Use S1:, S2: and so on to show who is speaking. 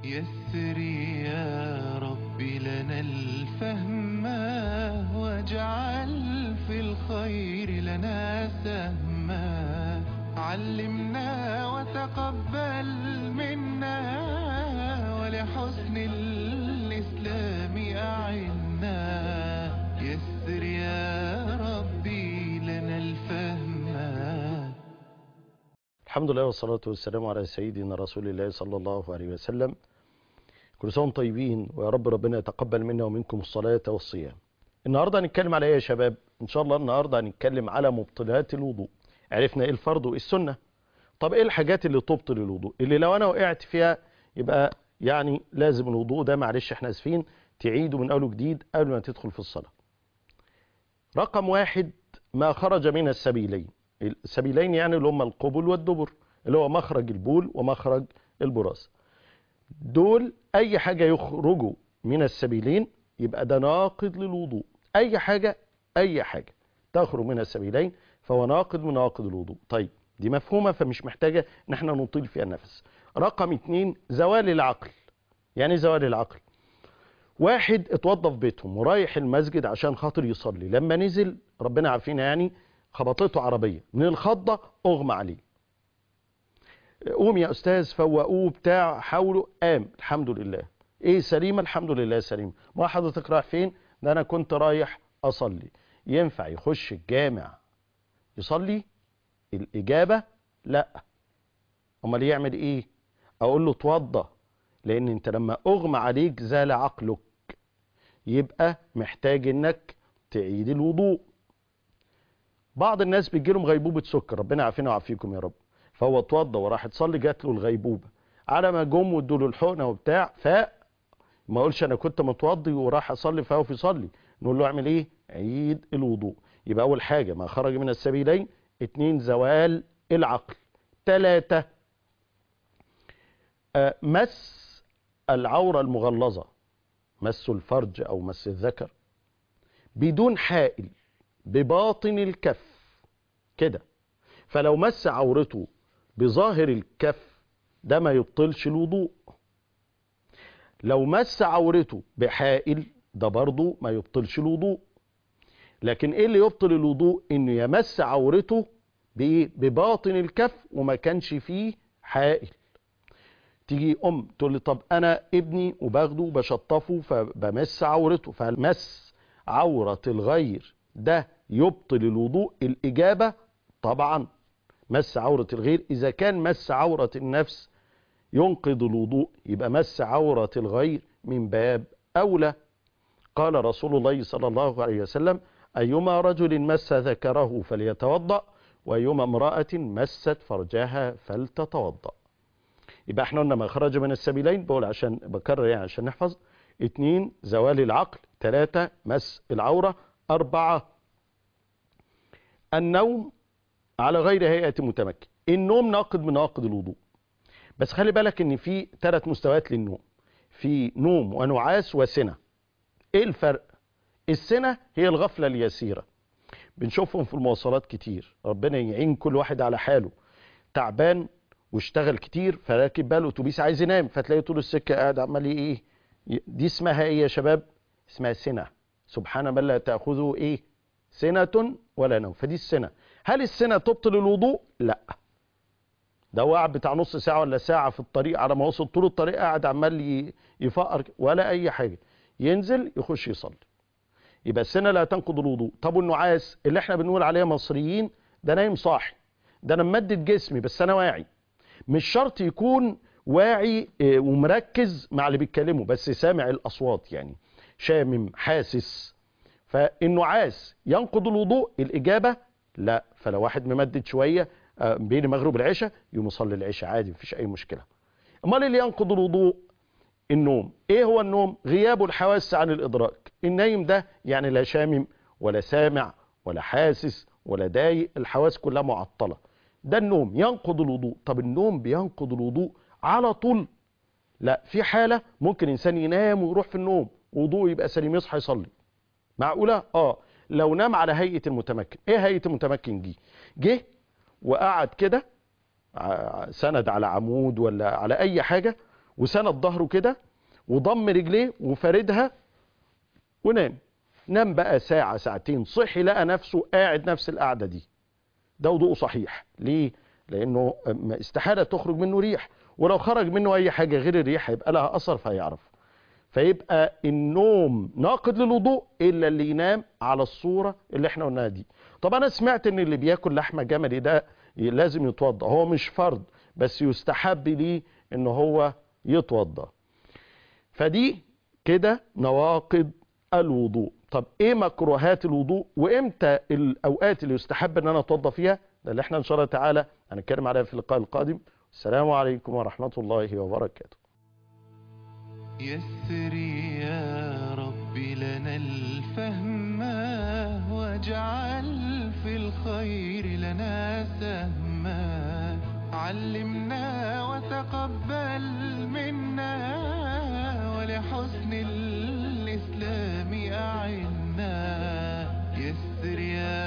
S1: يسر يا رب لنا الفهم واجعل في الخير لنا سهما علمنا وتقبل منا ولحسن الإسلام أعنا يسر يا ربي لنا الفهم
S2: الحمد لله والصلاة والسلام على سيدنا رسول الله صلى الله عليه وسلم كل سنة وانتم طيبين ويا رب ربنا يتقبل منا ومنكم الصلاة والصيام النهاردة هنتكلم على ايه يا شباب ان شاء الله النهاردة هنتكلم على مبطلات الوضوء عرفنا ايه الفرض وايه السنة طب ايه الحاجات اللي تبطل الوضوء اللي لو انا وقعت فيها يبقى يعني لازم الوضوء ده معلش احنا اسفين تعيده من اول وجديد قبل ما تدخل في الصلاة رقم واحد ما خرج من السبيلين السبيلين يعني اللي هم القبل والدبر اللي هو مخرج البول ومخرج البراز دول اي حاجة يخرجوا من السبيلين يبقى ده ناقض للوضوء اي حاجة اي حاجة تخرج من السبيلين فهو ناقض من نواقض الوضوء طيب دي مفهومة فمش محتاجة ان احنا نطيل فيها النفس رقم اتنين زوال العقل يعني إيه زوال العقل واحد اتوضى في بيتهم ورايح المسجد عشان خاطر يصلي لما نزل ربنا عارفينها يعني خبطته عربية من الخضة اغمى عليه قوم يا استاذ فوقوه بتاع حاولوا قام الحمد لله ايه سليمة الحمد لله سليمة ما حضرتك رايح فين ده انا كنت رايح اصلي ينفع يخش الجامع يصلي الاجابة لا امال يعمل ايه اقول له اتوضى لان انت لما اغمى عليك زال عقلك يبقى محتاج انك تعيد الوضوء بعض الناس بيجيلهم غيبوبة سكر ربنا يعافينا ويعافيكم يا رب فهو اتوضى وراح تصلي جات له الغيبوبة على ما جم وادوا له الحقنة وبتاع فاق ما اقولش انا كنت متوضي وراح اصلي فهو في يصلي نقول له اعمل ايه عيد الوضوء يبقى اول حاجة ما خرج من السبيلين اتنين زوال العقل تلاتة آه، مس العورة المغلظة مس الفرج او مس الذكر بدون حائل بباطن الكف كده فلو مس عورته بظاهر الكف ده ما يبطلش الوضوء لو مس عورته بحائل ده برضه ما يبطلش الوضوء لكن ايه اللي يبطل الوضوء انه يمس عورته بايه بباطن الكف وما كانش فيه حائل تيجي ام تقول لي طب انا ابني وباخده وبشطفه فبمس عورته فمس عورة الغير ده يبطل الوضوء الإجابة طبعا مس عورة الغير إذا كان مس عورة النفس ينقض الوضوء يبقى مس عورة الغير من باب أولى قال رسول الله صلى الله عليه وسلم أيما رجل مس ذكره فليتوضأ وأيما امرأة مست فرجها فلتتوضأ يبقى احنا قلنا ما خرج من السبيلين بقول عشان بكرر يعني عشان نحفظ اتنين زوال العقل تلاتة مس العورة أربعة النوم على غير هيئة متمكن النوم ناقض من نواقض الوضوء بس خلي بالك ان في ثلاث مستويات للنوم في نوم ونعاس وسنة ايه الفرق السنة هي الغفلة اليسيرة بنشوفهم في المواصلات كتير ربنا يعين كل واحد على حاله تعبان واشتغل كتير فراكب بقى الاتوبيس عايز ينام فتلاقيه طول السكه قاعد عمال ايه دي اسمها ايه يا شباب اسمها سنه سبحان من لا تاخذه ايه سنه ولا نوم فدي السنه هل السنه تبطل الوضوء لا ده هو قاعد بتاع نص ساعه ولا ساعه في الطريق على ما وصل طول الطريق قاعد عمال ي- يفقر ولا اي حاجه ينزل يخش يصلي يبقى السنه لا تنقض الوضوء طب والنعاس اللي احنا بنقول عليه مصريين ده نايم صاحي ده انا ممدد جسمي بس انا واعي مش شرط يكون واعي آه، ومركز مع اللي بيتكلمه بس سامع الاصوات يعني شامم حاسس فالنعاس ينقض الوضوء الاجابه لا فلو واحد ممدد شويه آه، بين المغرب والعشاء يقوم يصلي العشاء عادي مفيش اي مشكله امال اللي ينقض الوضوء النوم ايه هو النوم غياب الحواس عن الادراك النايم ده يعني لا شامم ولا سامع ولا حاسس ولا دايق الحواس كلها معطله ده النوم ينقض الوضوء طب النوم بينقض الوضوء على طول لا في حالة ممكن إنسان ينام ويروح في النوم وضوء يبقى سليم يصحى يصلي معقولة؟ اه لو نام على هيئة المتمكن ايه هيئة المتمكن دي جه وقعد كده ع- سند على عمود ولا على اي حاجة وسند ظهره كده وضم رجليه وفاردها ونام نام بقى ساعة ساعتين صحي لقى نفسه قاعد نفس القعدة دي ده وضوءه صحيح ليه؟ لأنه ما استحالة تخرج منه ريح ولو خرج منه أي حاجة غير الريح هيبقى لها أثر فهيعرف فيبقى النوم ناقض للوضوء إلا اللي ينام على الصورة اللي احنا قلناها دي طب أنا سمعت إن اللي بياكل لحمة جملي ده لازم يتوضأ هو مش فرض بس يستحب ليه إن هو يتوضأ فدي كده نواقض الوضوء طب ايه مكروهات الوضوء وامتى الاوقات اللي يستحب ان انا اتوضى فيها ده اللي احنا ان شاء الله تعالى هنتكلم عليها في اللقاء القادم السلام عليكم ورحمة الله وبركاته
S1: يسر يا رب لنا الفهم واجعل في الخير لنا سهما علمنا وتقبل منا ولحسن الإسلام أعنا يسر يا